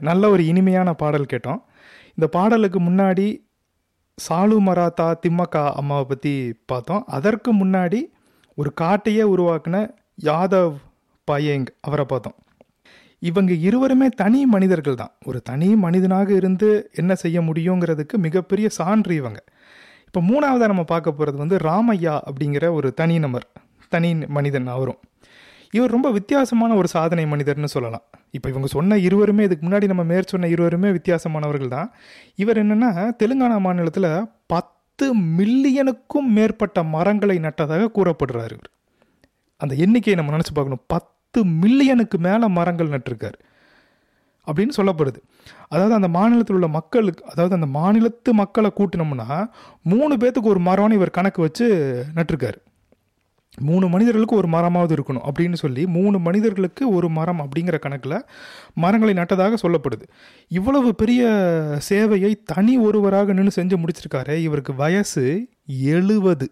நல்ல ஒரு இனிமையான பாடல் கேட்டோம் இந்த பாடலுக்கு முன்னாடி சாலு மராத்தா திம்மக்கா அம்மாவை பற்றி பார்த்தோம் அதற்கு முன்னாடி ஒரு காட்டையே உருவாக்குன யாதவ் பயேங் அவரை பார்த்தோம் இவங்க இருவருமே தனி மனிதர்கள் தான் ஒரு தனி மனிதனாக இருந்து என்ன செய்ய முடியுங்கிறதுக்கு மிகப்பெரிய சான்று இவங்க இப்போ மூணாவதாக நம்ம பார்க்க போகிறது வந்து ராமையா அப்படிங்கிற ஒரு தனி நபர் தனி மனிதன் அவரும் இவர் ரொம்ப வித்தியாசமான ஒரு சாதனை மனிதர்னு சொல்லலாம் இப்போ இவங்க சொன்ன இருவருமே இதுக்கு முன்னாடி நம்ம மேற் சொன்ன இருவருமே வித்தியாசமானவர்கள் தான் இவர் என்னென்னா தெலுங்கானா மாநிலத்தில் பத்து மில்லியனுக்கும் மேற்பட்ட மரங்களை நட்டதாக கூறப்படுறாரு இவர் அந்த எண்ணிக்கையை நம்ம நினச்சி பார்க்கணும் பத்து மில்லியனுக்கு மேலே மரங்கள் நட்டிருக்காரு அப்படின்னு சொல்லப்படுது அதாவது அந்த மாநிலத்தில் உள்ள மக்களுக்கு அதாவது அந்த மாநிலத்து மக்களை கூட்டினோம்னா மூணு பேத்துக்கு ஒரு மரம்னு இவர் கணக்கு வச்சு நட்டிருக்காரு மூணு மனிதர்களுக்கு ஒரு மரமாவது இருக்கணும் அப்படின்னு சொல்லி மூணு மனிதர்களுக்கு ஒரு மரம் அப்படிங்கிற கணக்கில் மரங்களை நட்டதாக சொல்லப்படுது இவ்வளவு பெரிய சேவையை தனி ஒருவராக நின்று செஞ்சு முடிச்சிருக்காரு இவருக்கு வயசு எழுவது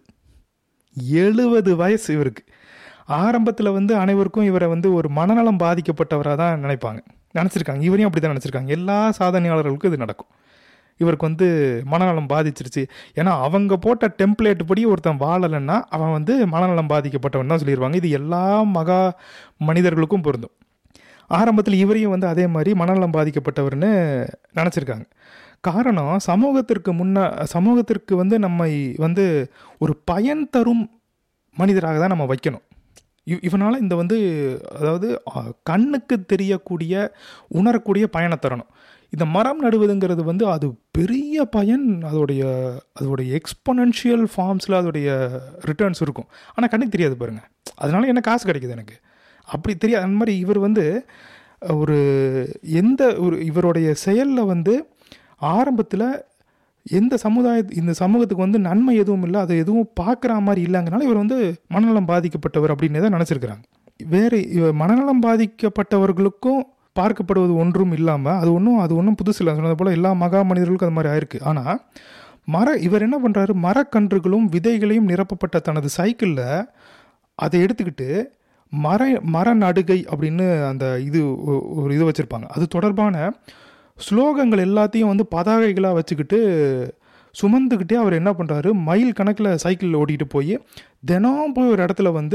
எழுவது வயசு இவருக்கு ஆரம்பத்தில் வந்து அனைவருக்கும் இவரை வந்து ஒரு மனநலம் பாதிக்கப்பட்டவராக தான் நினைப்பாங்க நினச்சிருக்காங்க இவரையும் அப்படி தான் நினச்சிருக்காங்க எல்லா சாதனையாளர்களுக்கும் இது நடக்கும் இவருக்கு வந்து மனநலம் பாதிச்சிருச்சு ஏன்னா அவங்க போட்ட டெம்ப்ளேட் படி ஒருத்தன் வாழலைன்னா அவன் வந்து மனநலம் பாதிக்கப்பட்டவன் தான் சொல்லிடுவாங்க இது எல்லா மகா மனிதர்களுக்கும் பொருந்தும் ஆரம்பத்தில் இவரையும் வந்து அதே மாதிரி மனநலம் பாதிக்கப்பட்டவர்னு நினச்சிருக்காங்க காரணம் சமூகத்திற்கு முன்ன சமூகத்திற்கு வந்து நம்மை வந்து ஒரு பயன் தரும் மனிதராக தான் நம்ம வைக்கணும் இவ் இவனால் இந்த வந்து அதாவது கண்ணுக்கு தெரியக்கூடிய உணரக்கூடிய பயனை தரணும் இந்த மரம் நடுவதுங்கிறது வந்து அது பெரிய பயன் அதோடைய அதோடைய எக்ஸ்பொனன்ஷியல் ஃபார்ம்ஸில் அதோடைய ரிட்டர்ன்ஸ் இருக்கும் ஆனால் கண்ணுக்கு தெரியாது பாருங்கள் அதனால என்ன காசு கிடைக்குது எனக்கு அப்படி தெரியாது அந்த மாதிரி இவர் வந்து ஒரு எந்த ஒரு இவருடைய செயலில் வந்து ஆரம்பத்தில் எந்த சமுதாய இந்த சமூகத்துக்கு வந்து நன்மை எதுவும் இல்லை அதை எதுவும் பார்க்குற மாதிரி இல்லைங்கனால இவர் வந்து மனநலம் பாதிக்கப்பட்டவர் அப்படின்னு தான் நினச்சிருக்கிறாங்க வேறு மனநலம் பாதிக்கப்பட்டவர்களுக்கும் பார்க்கப்படுவது ஒன்றும் இல்லாமல் அது ஒன்றும் அது ஒன்றும் புதுசு இல்லை சொன்னது போல் எல்லா மகா மனிதர்களுக்கும் அது மாதிரி ஆயிருக்கு ஆனால் மர இவர் என்ன பண்ணுறாரு மரக்கன்றுகளும் விதைகளையும் நிரப்பப்பட்ட தனது சைக்கிளில் அதை எடுத்துக்கிட்டு மர மர நடுகை அப்படின்னு அந்த இது ஒரு இது வச்சுருப்பாங்க அது தொடர்பான ஸ்லோகங்கள் எல்லாத்தையும் வந்து பதாகைகளாக வச்சுக்கிட்டு சுமந்துக்கிட்டே அவர் என்ன பண்ணுறாரு மைல் கணக்கில் சைக்கிளில் ஓட்டிகிட்டு போய் தினம் போய் ஒரு இடத்துல வந்து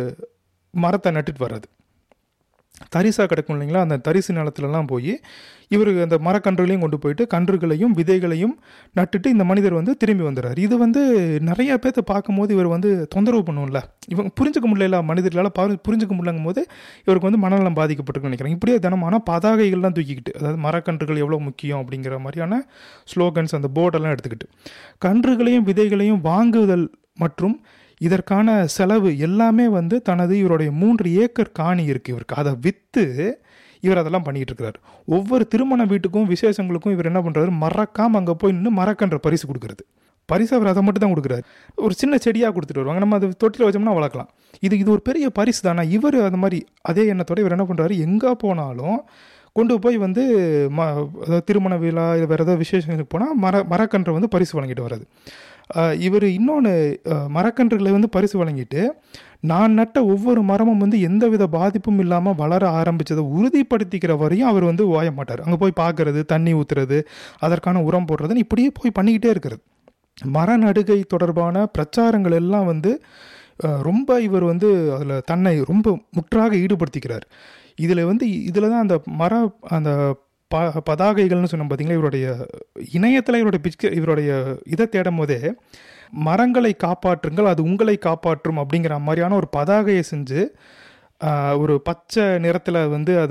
மரத்தை நட்டுட்டு வர்றது தரிசாக கிடக்கும் இல்லைங்களா அந்த தரிசு நிலத்துலலாம் போய் இவருக்கு அந்த மரக்கன்றுகளையும் கொண்டு போயிட்டு கன்றுகளையும் விதைகளையும் நட்டுட்டு இந்த மனிதர் வந்து திரும்பி வந்துடுறாரு இது வந்து நிறைய பேர்த்த பார்க்கும்போது இவர் வந்து தொந்தரவு பண்ணும்ல இவங்க புரிஞ்சுக்க முடியல மனிதர்களால் பாரு புரிஞ்சுக்க முடியலங்கும் போது இவருக்கு வந்து மனநலம் பாதிக்கப்பட்டிருக்குன்னு நினைக்கிறேன் இப்படியே தினமான பதாகைகள்லாம் தூக்கிக்கிட்டு அதாவது மரக்கன்றுகள் எவ்வளோ முக்கியம் அப்படிங்கிற மாதிரியான ஸ்லோகன்ஸ் அந்த போர்டெல்லாம் எடுத்துக்கிட்டு கன்றுகளையும் விதைகளையும் வாங்குதல் மற்றும் இதற்கான செலவு எல்லாமே வந்து தனது இவருடைய மூன்று ஏக்கர் காணி இருக்குது இவருக்கு அதை விற்று இவர் அதெல்லாம் பண்ணிகிட்டு இருக்கிறார் ஒவ்வொரு திருமண வீட்டுக்கும் விசேஷங்களுக்கும் இவர் என்ன பண்ணுறாரு மறக்காமல் அங்கே போய் நின்று மறக்கன்ற பரிசு கொடுக்குறது பரிசு அவர் அதை மட்டும் தான் கொடுக்குறாரு ஒரு சின்ன செடியாக கொடுத்துட்டு வருவாங்க நம்ம அதை தொட்டில் வச்சோம்னா வளர்க்கலாம் இது இது ஒரு பெரிய பரிசு தானே இவர் அந்த மாதிரி அதே எண்ணத்தோட இவர் என்ன பண்ணுறாரு எங்கே போனாலும் கொண்டு போய் வந்து ம அதாவது திருமண விழா வேறு ஏதாவது விசேஷங்களுக்கு போனால் மர மரக்கன்றை வந்து பரிசு வழங்கிட்டு வர்றது இவர் இன்னொன்று மரக்கன்றுகளை வந்து பரிசு வழங்கிட்டு நான் நட்ட ஒவ்வொரு மரமும் வந்து எந்தவித பாதிப்பும் இல்லாமல் வளர ஆரம்பித்ததை உறுதிப்படுத்திக்கிற வரையும் அவர் வந்து ஓய மாட்டார் அங்கே போய் பார்க்கறது தண்ணி ஊற்றுறது அதற்கான உரம் போடுறதுன்னு இப்படியே போய் பண்ணிக்கிட்டே இருக்கிறது மர நடுகை தொடர்பான பிரச்சாரங்கள் எல்லாம் வந்து ரொம்ப இவர் வந்து அதில் தன்னை ரொம்ப முற்றாக ஈடுபடுத்திக்கிறார் இதில் வந்து இதில் தான் அந்த மர அந்த ப பதாகைகள்னு சொன்னோம் பார்த்தீங்களா இவருடைய இணையத்தில் இவருடைய பிக்சர் இவருடைய இதை தேடும் போதே மரங்களை காப்பாற்றுங்கள் அது உங்களை காப்பாற்றும் அப்படிங்கிற மாதிரியான ஒரு பதாகையை செஞ்சு ஒரு பச்சை நிறத்தில் வந்து அது